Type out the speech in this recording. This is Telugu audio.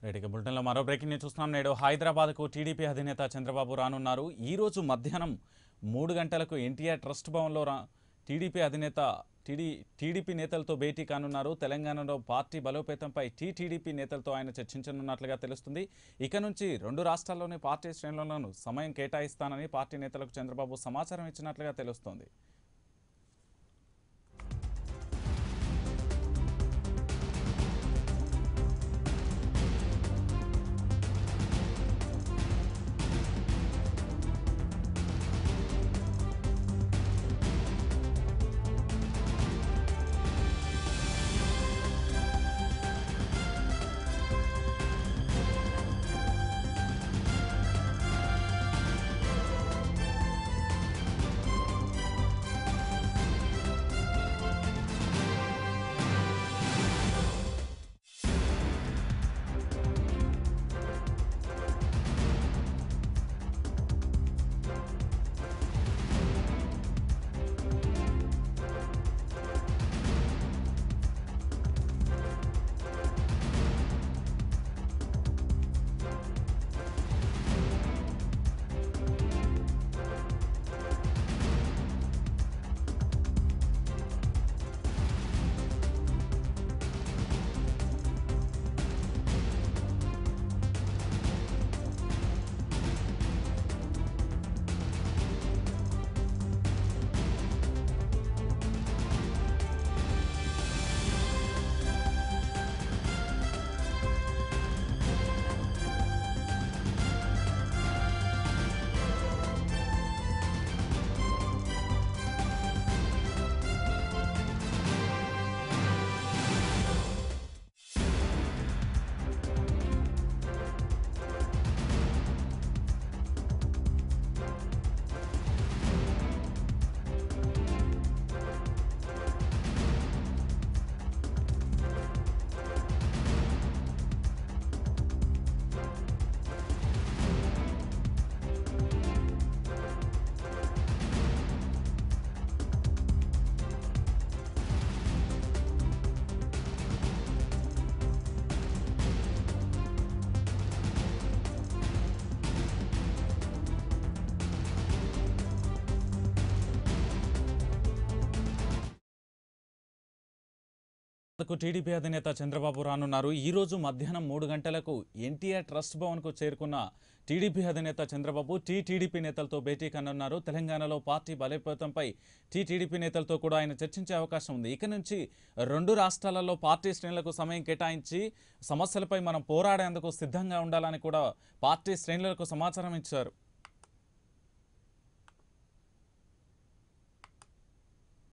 రైట్ ఇక బులెటిన్లో మరో బ్రేకింగ్ న్యూస్ చూస్తున్నాం నేడు హైదరాబాద్కు టీడీపీ అధినేత చంద్రబాబు రానున్నారు ఈ రోజు మధ్యాహ్నం మూడు గంటలకు ఎన్టీఆర్ ట్రస్ట్ భవన్లో రా టీడీపీ అధినేత టీడీ టీడీపీ నేతలతో భేటీ కానున్నారు తెలంగాణలో పార్టీ బలోపేతంపై టీటీడీపీ నేతలతో ఆయన చర్చించనున్నట్లుగా తెలుస్తుంది ఇక నుంచి రెండు రాష్ట్రాల్లోని పార్టీ శ్రేణులను సమయం కేటాయిస్తానని పార్టీ నేతలకు చంద్రబాబు సమాచారం ఇచ్చినట్లుగా తెలుస్తోంది కు టీడీపీ అధినేత చంద్రబాబు రానున్నారు ఈ రోజు మధ్యాహ్నం మూడు గంటలకు ఎన్టీఆర్ ట్రస్ట్ భవన్కు చేరుకున్న టీడీపీ అధినేత చంద్రబాబు టీ టీడీపీ నేతలతో భేటీ కానున్నారు తెలంగాణలో పార్టీ బలోపేతంపై టీ టీడీపీ నేతలతో కూడా ఆయన చర్చించే అవకాశం ఉంది ఇక నుంచి రెండు రాష్ట్రాలలో పార్టీ శ్రేణులకు సమయం కేటాయించి సమస్యలపై మనం పోరాడేందుకు సిద్ధంగా ఉండాలని కూడా పార్టీ శ్రేణులకు సమాచారం ఇచ్చారు